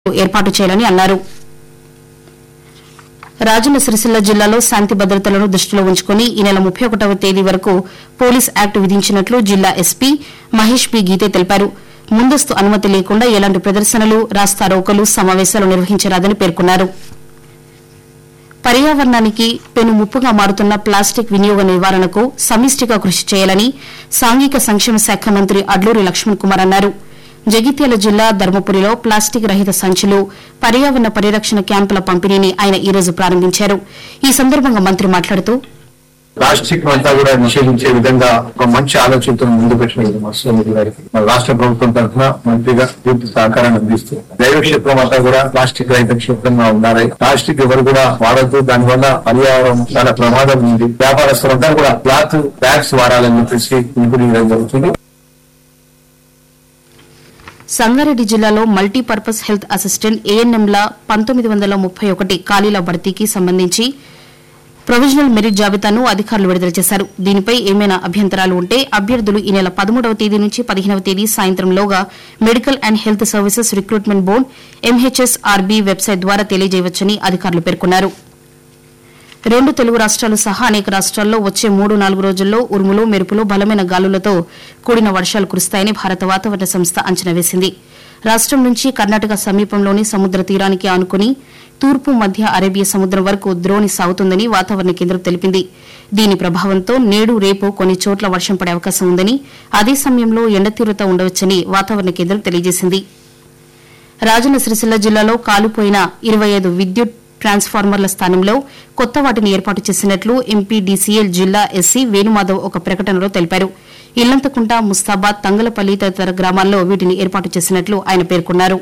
ఏర్పాటు చేయాలని అన్నారు రాజన్న సిరిసిల్ల జిల్లాలో శాంతి భద్రతలను దృష్టిలో ఉంచుకుని ఈ నెల ముప్పై ఒకటవ తేదీ వరకు పోలీస్ యాక్ట్ విధించినట్లు జిల్లా ఎస్పీ మహేష్ పి గీతే తెలిపారు ముందస్తు అనుమతి లేకుండా ఎలాంటి ప్రదర్శనలు రాస్తారోకలు సమావేశాలు నిర్వహించరాదని పేర్కొన్నారు పర్యావరణానికి పెను ముప్పుగా మారుతున్న ప్లాస్టిక్ వినియోగ నివారణకు సమిష్టిగా కృషి చేయాలని సాంఘిక సంక్షేమ శాఖ మంత్రి అడ్లూరి లక్ష్మణ్ కుమార్ అన్నారు జగిత్యాల జిల్లా ధర్మపురిలో ప్లాస్టిక్ రహిత సంచులు పర్యావరణ పరిరక్షణ క్యాంపుల పంపిణీని ఆయన ఈ రోజు ప్రారంభించారు ఈ సందర్భంగా మంత్రి మాట్లాడుతూ ప్లాస్టిక్ అంతా కూడా నిషేధించే విధంగా ఒక మంచి ఆలోచనతో ముందు పెట్టిన ముఖ్యమంత్రి గారికి మన రాష్ట్ర ప్రభుత్వం తరఫున మంత్రిగా పూర్తి సహకారాన్ని అందిస్తూ దైవ క్షేత్రం అంతా కూడా ప్లాస్టిక్ రహిత క్షేత్రంగా ఉండాలి ప్లాస్టిక్ ఎవరు కూడా వాడద్దు దానివల్ల పర్యావరణం చాలా ప్రమాదం ఉంది వ్యాపారస్తులంతా కూడా క్లాత్ బ్యాగ్స్ వాడాలని చెప్పేసి పిలుపుని ఇవ్వడం జరుగుతుంది సంగారెడ్డి జిల్లాలో మల్టీపర్పస్ హెల్త్ అసిస్టెంట్ ఏఎన్ఎంల పంతొమ్మిది వందల ముప్పై ఒకటి ఖాళీల భర్తీకి సంబంధించి ప్రొవిజనల్ మెరిట్ జాబితాను అధికారులు విడుదల చేశారు దీనిపై ఏమైనా అభ్యంతరాలు ఉంటే అభ్యర్థులు ఈ నెల పదమూడవ తేదీ నుంచి పదిహేనవ తేదీ సాయంత్రంలోగా medical and health services recruitment board MHSRB website ద్వారా తెలియజేయవచ్చని అధికారులు పేర్కొన్నారు రెండు తెలుగు రాష్ట్రాలు సహా అనేక రాష్ట్రాల్లో వచ్చే మూడు నాలుగు రోజుల్లో ఉరుములు మెరుపులు బలమైన గాలులతో కూడిన వర్షాలు కురుస్తాయని భారత వాతావరణ సంస్థ అంచనా వేసింది రాష్టం నుంచి కర్ణాటక సమీపంలోని సముద్ర తీరానికి ఆనుకుని తూర్పు మధ్య అరేబియా సముద్రం వరకు ద్రోణి సాగుతుందని వాతావరణ కేంద్రం తెలిపింది దీని ప్రభావంతో నేడు రేపు కొన్ని చోట్ల వర్షం పడే అవకాశం ఉందని అదే సమయంలో ఎండ తీవ్రత ఉండవచ్చని వాతావరణ కేంద్రం తెలియజేసింది రాజన్న సిరిసిల్ల జిల్లాలో కాలిపోయిన ఇరవై ఐదు విద్యుత్ ట్రాన్స్ఫార్మర్ల స్థానంలో కొత్త వాటిని ఏర్పాటు చేసినట్లు ఎంపీ డీసీఎల్ జిల్లా ఎస్సీ వేణుమాధవ్ ఒక ప్రకటనలో తెలిపారు ఇల్లంతకుంట ముస్తాబాద్ తంగలపల్లి తదితర గ్రామాల్లో వీటిని ఏర్పాటు చేసినట్లు ఆయన పేర్కొన్నారు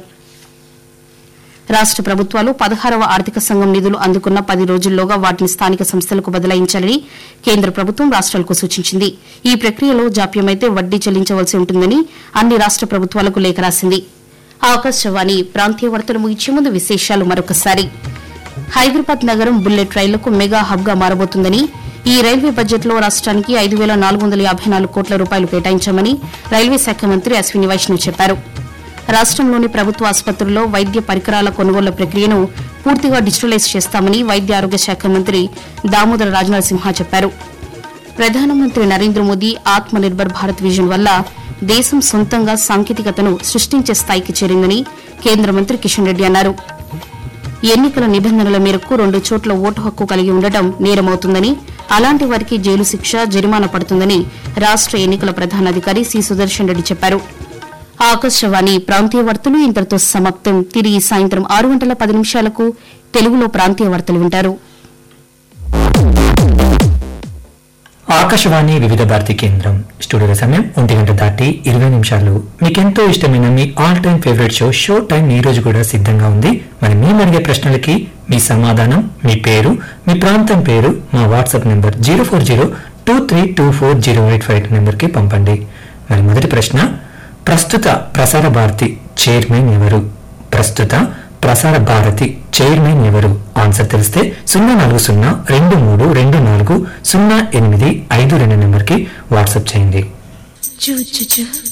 రాష్ట ప్రభుత్వాలు పదహారవ ఆర్థిక సంఘం నిధులు అందుకున్న పది రోజుల్లోగా వాటిని స్థానిక సంస్థలకు బదలాయించాలని కేంద్ర ప్రభుత్వం రాష్ట్రాలకు సూచించింది ఈ ప్రక్రియలో జాప్యమైతే వడ్డీ చెల్లించవలసి ఉంటుందని అన్ని రాష్ట ప్రభుత్వాలకు లేఖ రాసింది ఆకాశవాణి ప్రాంతీయ వార్తలు ముగించే ముందు విశేషాలు మరొకసారి హైదరాబాద్ నగరం బుల్లెట్ రైళ్లకు మెగా హబ్ గా మారబోతుందని ఈ రైల్వే బడ్జెట్లో రాష్ట్రానికి ఐదు వేల నాలుగు వందల యాభై నాలుగు కోట్ల రూపాయలు కేటాయించామని రైల్వే శాఖ మంత్రి అశ్విని వైష్ణవ్ చెప్పారు రాష్టంలోని ప్రభుత్వ ఆసుపత్రుల్లో వైద్య పరికరాల కొనుగోళ్ల ప్రక్రియను పూర్తిగా డిజిటలైజ్ చేస్తామని వైద్య ఆరోగ్య శాఖ మంత్రి దామోదర రాజనరసింహ చెప్పారు ప్రధానమంత్రి నరేంద్ర మోదీ ఆత్మ నిర్భర్ భారత్ విజన్ వల్ల దేశం సొంతంగా సాంకేతికతను సృష్టించే స్థాయికి చేరిందని కేంద్ర మంత్రి కిషన్ రెడ్డి అన్నారు ఎన్నికల నిబంధనల మేరకు రెండు చోట్ల ఓటు హక్కు కలిగి ఉండటం నేరమవుతుందని అలాంటి వారికి జైలు శిక్ష జరిమానా పడుతుందని రాష్ట ఎన్నికల ప్రధానాధికారి సి సుదర్శన్ రెడ్డి చెప్పారు ఆకాశవాణి ప్రాంతీయ వార్తలు ఇంతటితో సమాప్తం తిరిగి సాయంత్రం ఆరు గంటల పది నిమిషాలకు తెలుగులో ప్రాంతీయ వార్తలు వింటారు ఆకాశవాణి వివిధ భారతి కేంద్రం స్టూడియో సమయం ఒంటి గంట దాటి ఇరవై నిమిషాలు మీకెంతో ఇష్టమైన మీ all time favourite show show time ఈ రోజు కూడా సిద్ధంగా ఉంది మరి మేము అడిగే ప్రశ్నలకి మీ సమాధానం మీ పేరు మీ ప్రాంతం పేరు మా WhatsApp number zero four zero two three two four zero eight five నెంబర్కి పంపండి మరి మొదటి ప్రశ్న ప్రస్తుత ప్రసార భారతి చైర్మన్ ఎవరు ప్రస్తుత ప్రసార భారతి చైర్మన్ ఎవరు ఆన్సర్ తెలిస్తే సున్నా నాలుగు సున్నా రెండు మూడు రెండు నాలుగు సున్నా ఎనిమిది ఐదు రెండు నెంబర్కి వాట్సాప్ చేయండి చూ చూ చూ